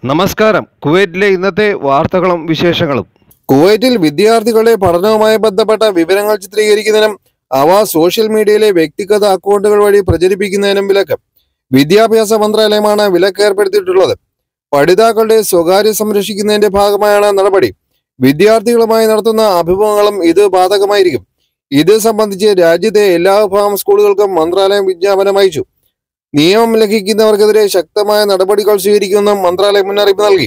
നമസ്കാരം കുവൈറ്റിലെ ഇന്നത്തെ വാർത്തകളും വിശേഷങ്ങളും കുവൈറ്റിൽ വിദ്യാർത്ഥികളുടെ പഠനവുമായി ബന്ധപ്പെട്ട വിവരങ്ങൾ ചിത്രീകരിക്കുന്നതിനും അവ സോഷ്യൽ മീഡിയയിലെ വ്യക്തിഗത അക്കൗണ്ടുകൾ വഴി പ്രചരിപ്പിക്കുന്നതിനും വിലക്ക് വിദ്യാഭ്യാസ മന്ത്രാലയമാണ് വിലക്ക് ഏർപ്പെടുത്തിയിട്ടുള്ളത് പഠിതാക്കളുടെ സ്വകാര്യ സംരക്ഷിക്കുന്നതിന്റെ ഭാഗമായാണ് നടപടി വിദ്യാർത്ഥികളുമായി നടത്തുന്ന അഭിമുഖങ്ങളും ഇത് ബാധകമായിരിക്കും ഇത് സംബന്ധിച്ച് രാജ്യത്തെ എല്ലാ വിഭാഗം സ്കൂളുകൾക്കും മന്ത്രാലയം വിജ്ഞാപനം അയച്ചു നിയമം ലംഘിക്കുന്നവർക്കെതിരെ ശക്തമായ നടപടികൾ സ്വീകരിക്കുമെന്നും മന്ത്രാലയം മുന്നറിയിപ്പ് നൽകി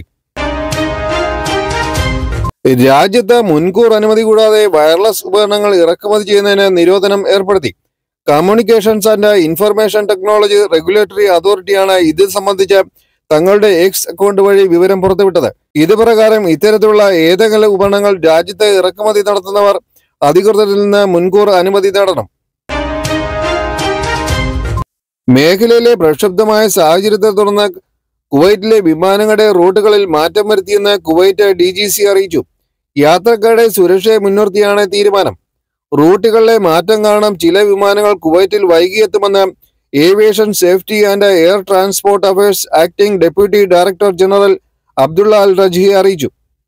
രാജ്യത്ത് മുൻകൂർ അനുമതി കൂടാതെ വയർലെസ് ഉപകരണങ്ങൾ ഇറക്കുമതി ചെയ്യുന്നതിന് നിരോധനം ഏർപ്പെടുത്തി communications and information technology regulatory അതോറിറ്റിയാണ് ഇത് സംബന്ധിച്ച് തങ്ങളുടെ എക്സ് അക്കൗണ്ട് വഴി വിവരം പുറത്തുവിട്ടത് ഇത് പ്രകാരം ഇത്തരത്തിലുള്ള ഏതെങ്കിലും ഉപകരണങ്ങൾ രാജ്യത്ത് ഇറക്കുമതി നടത്തുന്നവർ അധികൃതരിൽ നിന്ന് മുൻകൂർ അനുമതി നേടണം മേഖലയിലെ പ്രക്ഷുബ്ധമായ സാഹചര്യത്തെ തുടർന്ന് കുവൈറ്റിലെ വിമാനങ്ങളുടെ റൂട്ടുകളിൽ മാറ്റം വരുത്തിയെന്ന് കുവൈറ്റ് ഡി ജി സി അറിയിച്ചു യാത്രക്കാരുടെ സുരക്ഷയെ മുൻനിർത്തിയാണ് തീരുമാനം റൂട്ടുകളിലെ മാറ്റം കാരണം ചില വിമാനങ്ങൾ കുവൈറ്റിൽ വൈകിയെത്തുമെന്ന് aviation safety and air transport affairs acting deputy director general Abdullah Al Raji അറിയിച്ചു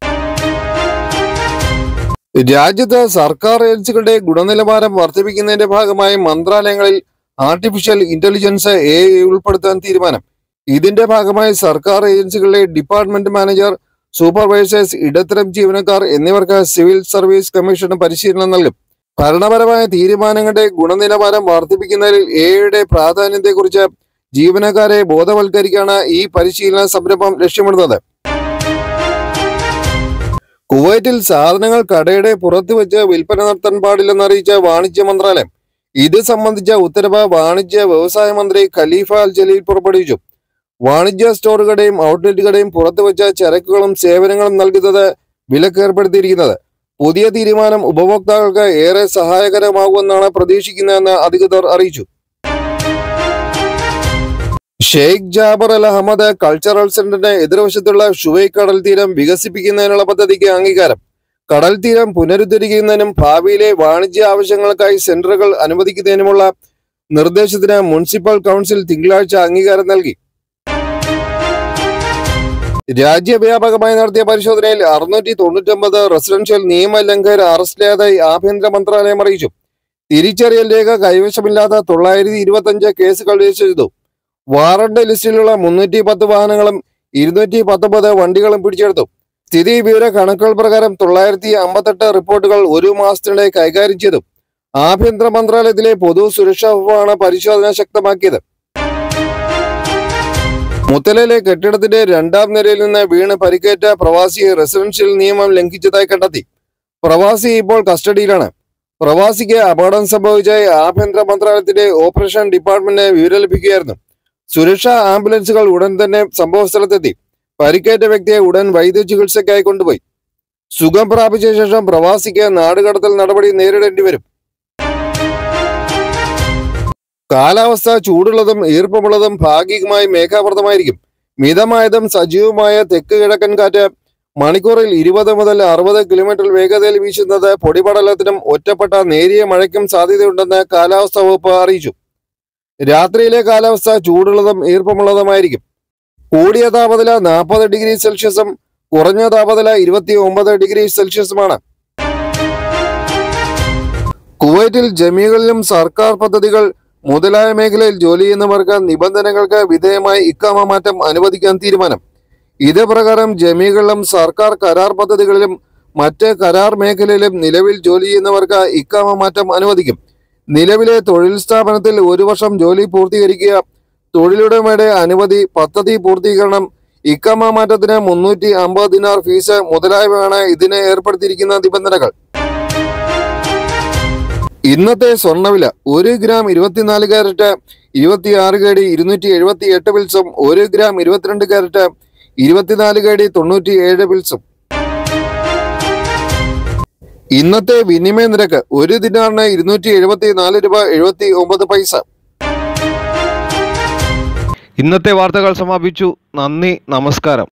രാജ്യത്ത് സർക്കാർ ഏജൻസികളുടെ ഗുണനിലവാരം വർദ്ധിപ്പിക്കുന്നതിന്റെ ഭാഗമായി മന്ത്രാലയങ്ങളിൽ ആർട്ടിഫിഷ്യൽ ഇന്റലിജൻസ് എ ഉൾപ്പെടുത്താൻ തീരുമാനം ഇതിന്റെ ഭാഗമായി സർക്കാർ ഏജൻസികളിലെ ഡിപ്പാർട്ട്മെന്റ് മാനേജർ സൂപ്പർവൈസേഴ്സ് ഇടത്തരം ജീവനക്കാർ എന്നിവർക്ക് സിവിൽ സർവീസ് കമ്മീഷന് പരിശീലനം നൽകും ഭരണപരമായ തീരുമാനങ്ങളുടെ ഗുണനിലവാരം വർദ്ധിപ്പിക്കുന്നതിൽ എയുടെ പ്രാധാന്യത്തെക്കുറിച്ച് ജീവനക്കാരെ ബോധവൽക്കരിക്കാണ് ഈ പരിശീലന സംരംഭം ലക്ഷ്യമിടുന്നത് കുവൈറ്റിൽ സാധനങ്ങൾ കടയുടെ പുറത്ത് വെച്ച് വിൽപ്പന നടത്താൻ പാടില്ലെന്ന് അറിയിച്ച വാണിജ്യ മന്ത്രാലയം ഇത് സംബന്ധിച്ച ഉത്തരവ് വാണിജ്യ വ്യവസായ മന്ത്രി ഖലീഫ അൽ ജലീൽ പുറപ്പെടുവിച്ചു വാണിജ്യ സ്റ്റോറുകളുടെയും ഔട്ട്ലെറ്റുകളുടെയും പുറത്തു വെച്ച ചരക്കുകളും സേവനങ്ങളും നൽകുന്നത് വിലക്ക് ഏർപ്പെടുത്തിയിരിക്കുന്നത് പുതിയ തീരുമാനം ഉപഭോക്താക്കൾക്ക് ഏറെ സഹായകരമാകുമെന്നാണ് പ്രതീക്ഷിക്കുന്നതെന്ന് അധികൃതർ അറിയിച്ചു Sheikh Jaber Al Ahmad cultural സെന്ററിന്റെ എതിർവശത്തുള്ള ഷുവൈ കടൽ തീരം വികസിപ്പിക്കുന്നതിനുള്ള പദ്ധതിക്ക് അംഗീകാരം കടൽ തീരം പുനരുദ്ധരിക്കുന്നതിനും ഭാവിയിലെ വാണിജ്യ ആവശ്യങ്ങൾക്കായി സെന്ററുകൾ അനുവദിക്കുന്നതിനുമുള്ള നിർദ്ദേശത്തിന് മുനിസിപ്പൽ കൗൺസിൽ തിങ്കളാഴ്ച അംഗീകാരം നൽകി രാജ്യവ്യാപകമായി നടത്തിയ പരിശോധനയിൽ അറുന്നൂറ്റി തൊണ്ണൂറ്റൊമ്പത് റെസിഡൻഷ്യൽ നിയമലംഘകർ അറസ്റ്റിലായതായി ആഭ്യന്തര മന്ത്രാലയം അറിയിച്ചു തിരിച്ചറിയൽ രേഖ കൈവശമില്ലാത്ത തൊള്ളായിരത്തി ഇരുപത്തഞ്ച് കേസുകൾ രജിസ്റ്റർ ചെയ്തു വാറണ്ട് ലിസ്റ്റിലുള്ള മുന്നൂറ്റി പത്ത് വാഹനങ്ങളും ഇരുന്നൂറ്റി പത്തൊമ്പത് വണ്ടികളും പിടിച്ചെടുത്തു സ്ഥിതി വിവര കണക്കുകൾ പ്രകാരം തൊള്ളായിരത്തി അമ്പത്തെട്ട് റിപ്പോർട്ടുകൾ ഒരു മാസത്തിനിടെ കൈകാര്യം ചെയ്തു ആഭ്യന്തര മന്ത്രാലയത്തിലെ പൊതു സുരക്ഷാ വകുപ്പാണ് പരിശോധന ശക്തമാക്കിയത് മുത്തലയിലെ കെട്ടിടത്തിന്റെ രണ്ടാം നിലയിൽ നിന്ന് വീണ് പരിക്കേറ്റ പ്രവാസിയെ റെസിഡൻഷ്യൽ നിയമം ലംഘിച്ചതായി കണ്ടെത്തി പ്രവാസി ഇപ്പോൾ കസ്റ്റഡിയിലാണ് പ്രവാസിക്ക് അപകടം സംഭവിച്ചായി ആഭ്യന്തര മന്ത്രാലയത്തിന്റെ ഓപ്പറേഷൻ ഡിപ്പാർട്ട്മെന്റിന് വിവരം ലഭിക്കുകയായിരുന്നു സുരക്ഷാ ആംബുലൻസുകൾ ഉടൻ തന്നെ സംഭവ സ്ഥലത്തെത്തി പരിക്കേറ്റ വ്യക്തിയെ ഉടൻ വൈദ്യ ചികിത്സയ്ക്കായി കൊണ്ടുപോയി സുഖം പ്രാപിച്ച ശേഷം പ്രവാസിക്ക് നാടുകടത്തൽ നടപടി നേരിടേണ്ടി വരും കാലാവസ്ഥ ചൂടുള്ളതും ഈർപ്പമുള്ളതും ഭാഗികമായി മേഘാവൃതമായിരിക്കും മിതമായതും സജീവമായ തെക്ക് കിഴക്കൻ കാറ്റ് മണിക്കൂറിൽ ഇരുപത് മുതൽ അറുപത് കിലോമീറ്റർ വേഗതയിൽ വീശുന്നത് പൊടിപടലത്തിനും ഒറ്റപ്പെട്ട നേരിയ മഴയ്ക്കും സാധ്യതയുണ്ടെന്ന് കാലാവസ്ഥാ വകുപ്പ് അറിയിച്ചു രാത്രിയിലെ കാലാവസ്ഥ ചൂടുള്ളതും ഈർപ്പമുള്ളതുമായിരിക്കും കൂടിയ താപനില നാൽപ്പത് ഡിഗ്രി സെൽഷ്യസും കുറഞ്ഞ താപനില ഇരുപത്തി ഒമ്പത് ഡിഗ്രി സെൽഷ്യസുമാണ് കുവൈറ്റിൽ ജമികളിലും സർക്കാർ പദ്ധതികൾ മുതലായ മേഖലയിൽ ജോലി ചെയ്യുന്നവർക്ക് നിബന്ധനകൾക്ക് വിധേയമായി ഇക്കാമ മാറ്റം അനുവദിക്കാൻ തീരുമാനം ഇത് പ്രകാരം ജമികളിലും സർക്കാർ കരാർ പദ്ധതികളിലും മറ്റ് കരാർ മേഖലയിലും നിലവിൽ ജോലി ചെയ്യുന്നവർക്ക് ഇക്കാമ മാറ്റം അനുവദിക്കും നിലവിലെ തൊഴിൽ സ്ഥാപനത്തിൽ ഒരു വർഷം ജോലി പൂർത്തീകരിക്കുക തൊഴിലുടമയുടെ അനുമതി പദ്ധതി പൂർത്തീകരണം ഇക്കമ മാറ്റത്തിന് മുന്നൂറ്റി അമ്പത് ദിനാർ ഫീസ് മുതലായവയാണ് ഇതിന് ഏർപ്പെടുത്തിയിരിക്കുന്ന നിബന്ധനകൾ ഇന്നത്തെ സ്വർണ്ണവില ഒരു ഗ്രാം ഇരുപത്തിനാല് കാരറ്റ് ഇരുപത്തിയാറ് കേടി ഇരുന്നൂറ്റി എഴുപത്തി എട്ട് പിൽസും ഒരു ഗ്രാം ഇരുപത്തിരണ്ട് കാരറ്റ് ഇരുപത്തിനാല് കേടി തൊണ്ണൂറ്റി ഏഴ് പിൽസും ഇന്നത്തെ വിനിമയ നിരക്ക് ഒരു ദിനാറിന് ഇരുന്നൂറ്റി എഴുപത്തി നാല് രൂപ എഴുപത്തി ഒമ്പത് പൈസ ഇന്നത്തെ വാർത്തകൾ സമാപിച്ചു നന്ദി നമസ്കാരം